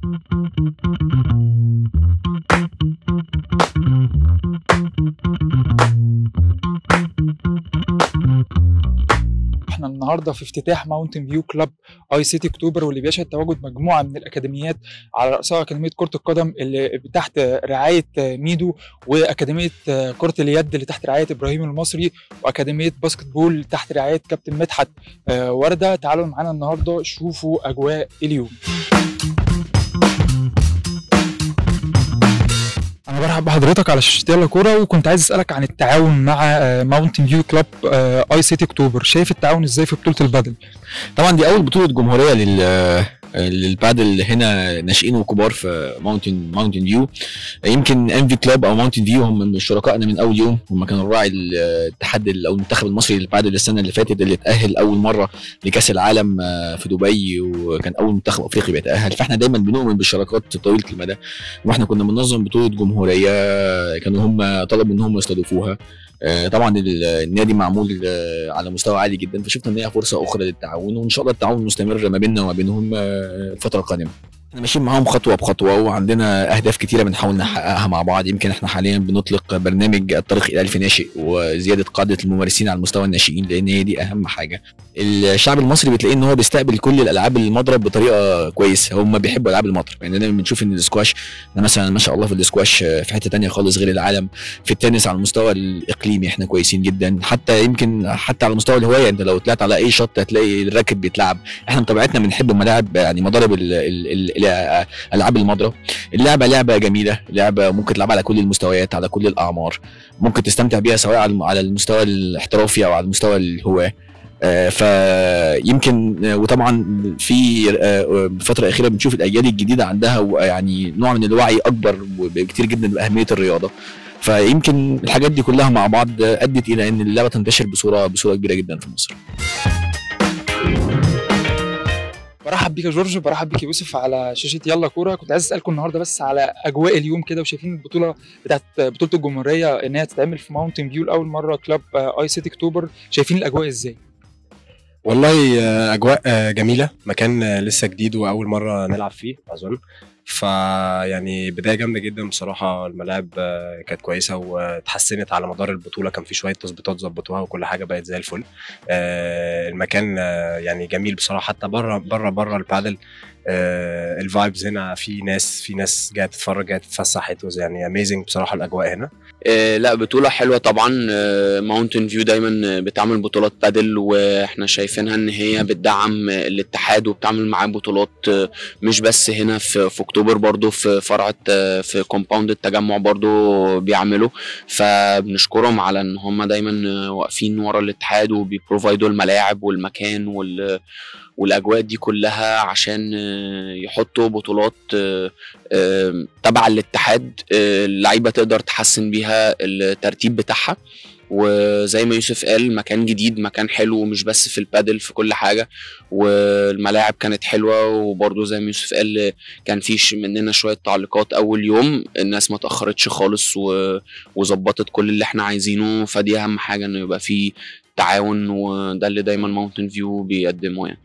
احنا النهارده في افتتاح ماونتن فيو كلاب اي سيتي اكتوبر واللي بيشهد تواجد مجموعه من الاكاديميات على راسها اكاديميه كره القدم اللي تحت رعايه ميدو واكاديميه كره اليد اللي تحت رعايه ابراهيم المصري واكاديميه باسكت بول تحت رعايه كابتن مدحت آه، ورده تعالوا معانا النهارده شوفوا اجواء اليوم انا برحب بحضرتك على شاشه يلا كوره وكنت عايز اسالك عن التعاون مع ماونتن فيو كلاب اي سيتي اكتوبر شايف التعاون ازاي في بطوله البادل طبعا دي اول بطوله جمهوريه لل للبادل هنا ناشئين وكبار في ماونتن ماونتن فيو يمكن ام في كلاب او ماونتن فيو هم من شركائنا من اول يوم هم كانوا الراعي الاتحاد او المنتخب المصري للبادل السنه اللي فاتت اللي اتاهل اول مره لكاس العالم في دبي وكان اول منتخب افريقي بيتاهل فاحنا دايما بنؤمن بالشراكات طويله المدى واحنا كنا بننظم بطوله جمهوريه كانوا هم طلبوا ان هم يستضيفوها طبعا النادي معمول على مستوى عالي جدا فشفنا ان هي فرصه اخرى للتعاون وان شاء الله التعاون مستمر ما بيننا وما بينهم الفتره القادمه احنا ماشيين معاهم خطوه بخطوه وعندنا اهداف كتيره بنحاول نحققها مع بعض يمكن احنا حاليا بنطلق برنامج الطريق الى الف ناشئ وزياده قاعده الممارسين على مستوى الناشئين لان هي دي اهم حاجه الشعب المصري بتلاقيه ان هو بيستقبل كل الالعاب المضرب بطريقه كويسه هم بيحبوا العاب المضرب يعني دايما بنشوف ان الاسكواش مثلا ما شاء الله في الاسكواش في حته تانية خالص غير العالم في التنس على المستوى الاقليمي احنا كويسين جدا حتى يمكن حتى على مستوى الهوايه انت لو طلعت على اي شط هتلاقي الراكب بيتلعب احنا بطبيعتنا بنحب الملاعب يعني مضارب ال ال ال العاب المضرب اللعبه لعبه جميله لعبه ممكن تلعبها على كل المستويات على كل الاعمار ممكن تستمتع بيها سواء على المستوى الاحترافي او على المستوى الهواه آه فيمكن وطبعا في آه الفتره الاخيره بنشوف الاجيال الجديده عندها يعني نوع من الوعي اكبر بكتير جدا باهميه الرياضه فيمكن الحاجات دي كلها مع بعض ادت الى ان اللعبه تنتشر بصوره بصوره كبيره جدا في مصر برحب بيك يا جورج برحب بيك يا يوسف على شاشه يلا كوره كنت عايز اسالكم النهارده بس على اجواء اليوم كده وشايفين البطوله بتاعت بطوله الجمهوريه ان هي تتعمل في ماونتن فيو لاول مره كلاب اي سيتي اكتوبر شايفين الاجواء ازاي؟ والله اجواء جميله مكان لسه جديد واول مره نلعب فيه اظن فيعني بدايه جامده جدا بصراحه الملاعب كانت كويسه واتحسنت على مدار البطوله كان في شويه تظبيطات ظبطوها وكل حاجه بقت زي الفل المكان يعني جميل بصراحه حتى بره بره بره البادل الفايبز هنا في ناس في ناس جايه تتفرج جايه تتفسح يعني اميزنج بصراحه الاجواء هنا آه لا بطوله حلوه طبعا ماونتن فيو دايما بتعمل بطولات بادل واحنا شايفينها ان هي بتدعم الاتحاد وبتعمل معاه بطولات مش بس هنا في, في اكتوبر برضو في فرع في كومباوند التجمع برضو بيعملوا فبنشكرهم على ان هم دايما واقفين ورا الاتحاد وبيبروفايدوا الملاعب والمكان وال والاجواء دي كلها عشان يحطوا بطولات تبع الاتحاد اللعيبه تقدر تحسن بيها الترتيب بتاعها وزي ما يوسف قال مكان جديد مكان حلو مش بس في البادل في كل حاجه والملاعب كانت حلوه وبرضه زي ما يوسف قال كان في مننا شويه تعليقات اول يوم الناس ما تاخرتش خالص وظبطت كل اللي احنا عايزينه فدي اهم حاجه انه يبقى في تعاون وده اللي دايما ماونتن فيو بيقدمه يعني